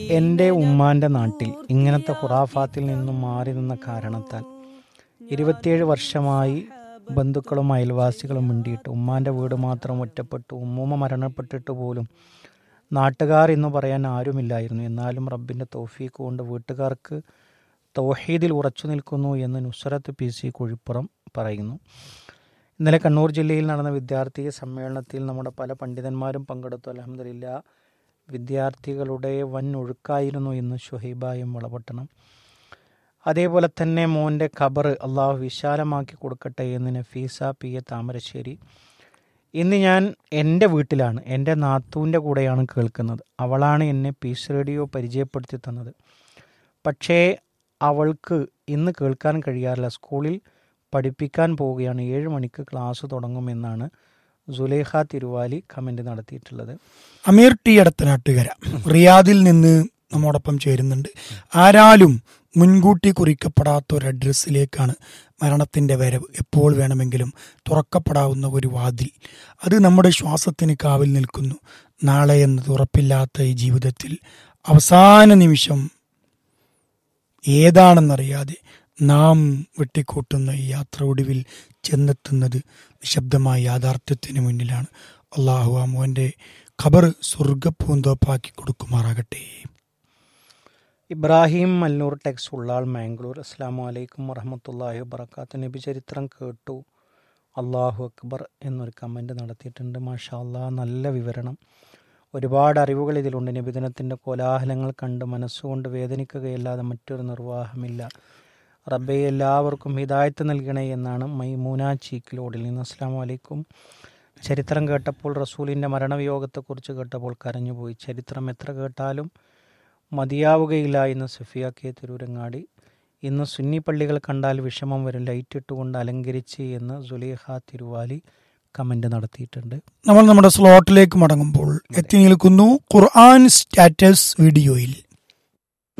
എൻ്റെ ഉമ്മാൻ്റെ നാട്ടിൽ ഇങ്ങനത്തെ ഖുറാഫാത്തിൽ നിന്നും മാറി നിന്ന കാരണത്താൽ ഇരുപത്തിയേഴ് വർഷമായി ബന്ധുക്കളും അയൽവാസികളും മിണ്ടിയിട്ട് ഉമ്മാൻ്റെ വീട് മാത്രം ഒറ്റപ്പെട്ടു ഉമ്മൂമ്മ മരണപ്പെട്ടിട്ട് പോലും നാട്ടുകാർ എന്ന് പറയാൻ ആരുമില്ലായിരുന്നു എന്നാലും റബ്ബിൻ്റെ തോഫീക്ക് കൊണ്ട് വീട്ടുകാർക്ക് തൗഹീദിൽ ഉറച്ചു നിൽക്കുന്നു എന്ന് നുസ്രത്ത് പി സി കുഴിപ്പുറം പറയുന്നു ഇന്നലെ കണ്ണൂർ ജില്ലയിൽ നടന്ന വിദ്യാർത്ഥി സമ്മേളനത്തിൽ നമ്മുടെ പല പണ്ഡിതന്മാരും പങ്കെടുത്തു അലഹമില്ല വിദ്യാർത്ഥികളുടെ വൻ ഒഴുക്കായിരുന്നു ഇന്ന് ഷുഹൈബായും വളപട്ടണം അതേപോലെ തന്നെ മോൻ്റെ ഖബർ അള്ളാഹു വിശാലമാക്കി കൊടുക്കട്ടെ എന്ന് നഫീസ പി എ താമരശ്ശേരി ഇന്ന് ഞാൻ എൻ്റെ വീട്ടിലാണ് എൻ്റെ നാത്തൂൻ്റെ കൂടെയാണ് കേൾക്കുന്നത് അവളാണ് എന്നെ പീസ് റേഡിയോ പരിചയപ്പെടുത്തി തന്നത് പക്ഷേ അവൾക്ക് ഇന്ന് കേൾക്കാൻ കഴിയാറില്ല സ്കൂളിൽ പഠിപ്പിക്കാൻ പോവുകയാണ് ഏഴ് മണിക്ക് ക്ലാസ് തുടങ്ങുമെന്നാണ് സുലേഖ തിരുവാലി കമൻ്റ് നടത്തിയിട്ടുള്ളത് അമീർ ടി അടുത്തനാട്ടുകര റിയാദിൽ നിന്ന് നമ്മോടൊപ്പം ചേരുന്നുണ്ട് ആരാലും മുൻകൂട്ടി കുറിക്കപ്പെടാത്ത ഒരു അഡ്രസ്സിലേക്കാണ് മരണത്തിൻ്റെ വരവ് എപ്പോൾ വേണമെങ്കിലും തുറക്കപ്പെടാവുന്ന ഒരു വാതിൽ അത് നമ്മുടെ ശ്വാസത്തിന് കാവൽ നിൽക്കുന്നു നാളെ എന്നത് ഉറപ്പില്ലാത്ത ഈ ജീവിതത്തിൽ അവസാന നിമിഷം ഏതാണെന്നറിയാതെ നാം വെട്ടിക്കൂട്ടുന്ന ഈ യാത്ര ഒടുവിൽ ചെന്നെത്തുന്നത് നിശബ്ദമായ യാഥാർത്ഥ്യത്തിന് മുന്നിലാണ് അള്ളാഹു ആ മോൻ്റെ ഖബർ സ്വർഗപ്പൂന്തോപ്പാക്കി കൊടുക്കുമാറാകട്ടെ ഇബ്രാഹിം മല്ലൂർ ടെക്സ് ഉള്ളാൾ മാംഗ്ലൂർ അസ്സാം വലൈക്കും വറഹമത്തല്ലാഹി വബർക്കാത്തു നബി ചരിത്രം കേട്ടു അള്ളാഹു അക്ബർ എന്നൊരു കമൻറ്റ് നടത്തിയിട്ടുണ്ട് മാഷാ അള്ളാഹ് നല്ല വിവരണം ഒരുപാട് അറിവുകൾ ഇതിലുണ്ട് നബിദിനത്തിൻ്റെ കോലാഹലങ്ങൾ കണ്ട് മനസ്സുകൊണ്ട് വേദനിക്കുകയല്ലാതെ മറ്റൊരു നിർവാഹമില്ല റബ്ബെ എല്ലാവർക്കും ഹിദായത്ത് നൽകണേ എന്നാണ് മൈമൂന ചീക്കിലോടിൽ നിന്ന് അസ്സാം വലൈക്കും ചരിത്രം കേട്ടപ്പോൾ റസൂലിൻ്റെ മരണവിയോഗത്തെക്കുറിച്ച് കേട്ടപ്പോൾ കരഞ്ഞുപോയി ചരിത്രം എത്ര കേട്ടാലും മതിയാവുകയില്ല എന്ന് സഫിയ കെ തിരൂരങ്ങാടി ഇന്ന് സുന്നി പള്ളികൾ കണ്ടാൽ വിഷമം വരും ലൈറ്റ് ഇട്ടുകൊണ്ട് അലങ്കരിച്ച് എന്ന് സുലേഖ തിരുവാലി കമൻ്റ് നടത്തിയിട്ടുണ്ട് നമ്മൾ നമ്മുടെ സ്ലോട്ടിലേക്ക് മടങ്ങുമ്പോൾ എത്തി നിൽക്കുന്നു ഖുർആൻ സ്റ്റാറ്റസ് വീഡിയോയിൽ